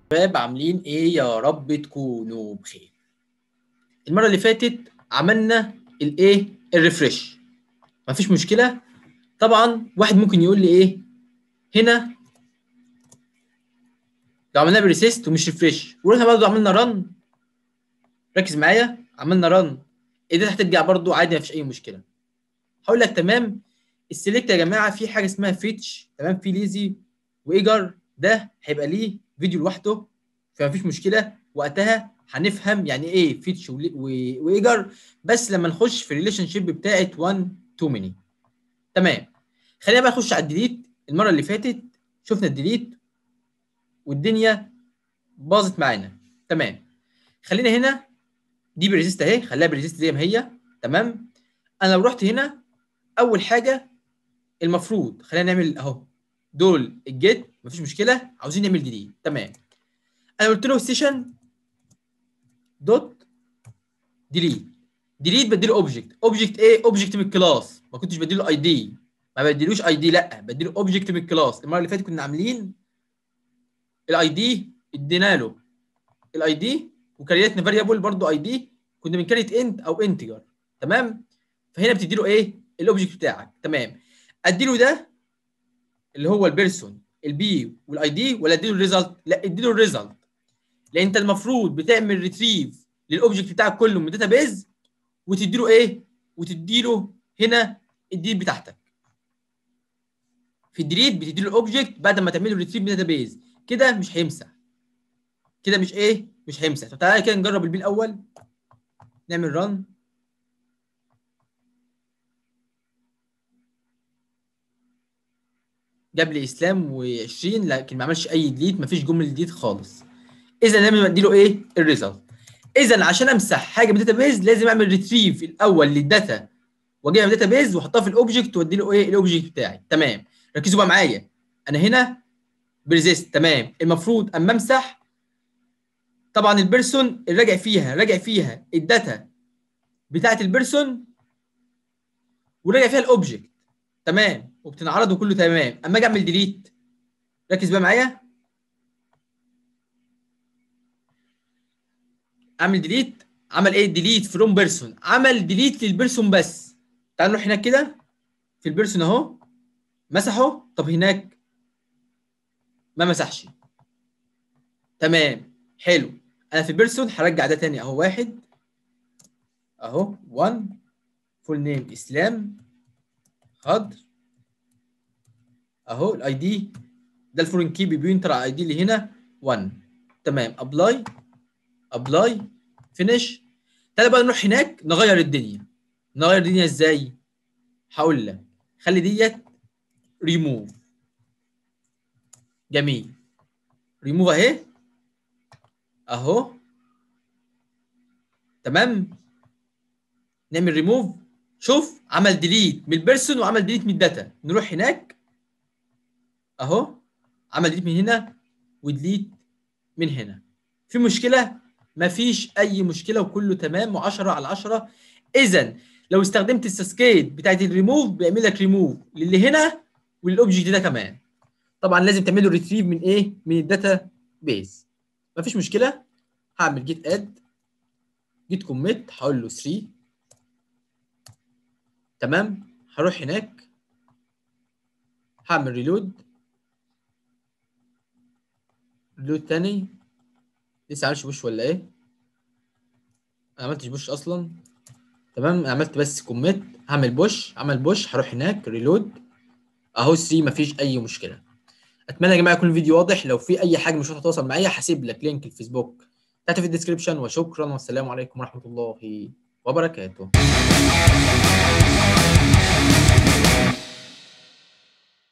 شباب عاملين ايه يا رب تكونوا بخير المره اللي فاتت عملنا الايه الريفرش مفيش مشكله طبعا واحد ممكن يقول لي ايه هنا لو عملنا بريسيست ومش ريفرش ورحنا برضه عملنا رن ركز معايا عملنا رن ايه ده هترجع برضه عادي مفيش اي مشكله هقول لك تمام السيلكت يا جماعه في حاجه اسمها فيتش تمام في ليزي وايجر ده هيبقى ليه فيديو لوحده فمفيش مشكله وقتها هنفهم يعني ايه فيتش وايجر بس لما نخش في الريليشن شيب بتاعه 1 تو ميني تمام خلينا بقى نخش على الديليت المره اللي فاتت شفنا الديليت والدنيا باظت معانا تمام خلينا هنا دي بريزيست اهي خليها بريزيست زي ما هي تمام انا لو رحت هنا اول حاجه المفروض خلينا نعمل اهو دول الجيت مفيش مشكله عاوزين نعمل ديليت تمام انا قلت له سيشن دوت ديليت ديليت بديله اوبجكت اوبجكت ايه اوبجكت من الكلاس ما كنتش بديله اي دي ما بديلوش اي دي لا بديله اوبجكت من الكلاس المره اللي فاتت كنا عاملين الاي دي ادينا له الاي دي وكريتنا فاريبل برضو اي دي كنا بنكريت انت او انتجر تمام فهنا بتدي له ايه الاوبجكت بتاعك تمام ادي له ده اللي هو البيرسون البي والاي دي ولا ادي له الريزلت لا ادي له الريزلت لان انت المفروض بتعمل ريتريف للاوبجكت بتاعك كله من بيز وتدي له ايه وتدي له هنا الديت بتاعتك في الديليت بتدي له الاوبجكت بعد ما تعمل له ريتريف من بيز كده مش هيمسح كده مش ايه مش هيمسح طب تعالى كده نجرب البي الاول نعمل رن جاب لي اسلام و20 لكن ما عملش اي ديليت ما فيش جمله ديليت خالص اذا لازم ادي له ايه الريزلت اذا عشان امسح حاجه من بيز لازم اعمل ريتريف الاول للداتا واجيبها من بيز واحطها في الاوبجكت وادي له ايه الاوبجكت بتاعي تمام ركزوا بقى معايا انا هنا بريزيست تمام المفروض اما امسح طبعا البيرسون الراجع فيها راجع فيها الداتا بتاعت البيرسون وراجع فيها الاوبجكت تمام وبتنعرض وكله تمام اما اجي اعمل ديليت ركز بقى معايا اعمل ديليت عمل ايه ديليت فروم بيرسون عمل ديليت للبيرسون بس تعال نروح هناك كده في البيرسون اهو مسحه طب هناك ما مسحش تمام حلو انا في بيرسون هرجع ده تاني اهو واحد اهو 1 فول نيم اسلام خضر اهو الاي دي ده الفورين كي بينتر على الاي دي اللي هنا 1 تمام ابلاي ابلاي فينيش تعالى بقى نروح هناك نغير الدنيا نغير الدنيا ازاي هقول لك خلي ديت ريموف جميل ريموف اهي اهو تمام نعمل ريموف شوف عمل ديليت من البيرسون وعمل ديليت من الداتا نروح هناك اهو عمل ديليت من هنا وديليت من هنا في مشكله مفيش اي مشكله وكله تمام و10 على 10 اذا لو استخدمت الساسكيد بتاعت الريموف بيعمل لك ريموف للي هنا وللاوبجكت ده كمان طبعا لازم تعمل له ريتريف من ايه من الداتا بيز مفيش مشكله هعمل جيت اد جيت كوميت هقول له 3 تمام هروح هناك هعمل ريلود ريلود تاني لسه عملتش بوش ولا ايه انا عملتش بوش اصلا تمام انا عملت بس كوميت هعمل بوش عمل بوش هروح هناك ريلود اهو 3 مفيش اي مشكله اتمنى يا جماعه يكون الفيديو واضح لو في اي حاجه مش هتتواصل معايا هسيب لك لينك الفيسبوك تحت في الديسكربشن وشكرا والسلام عليكم ورحمه الله وبركاته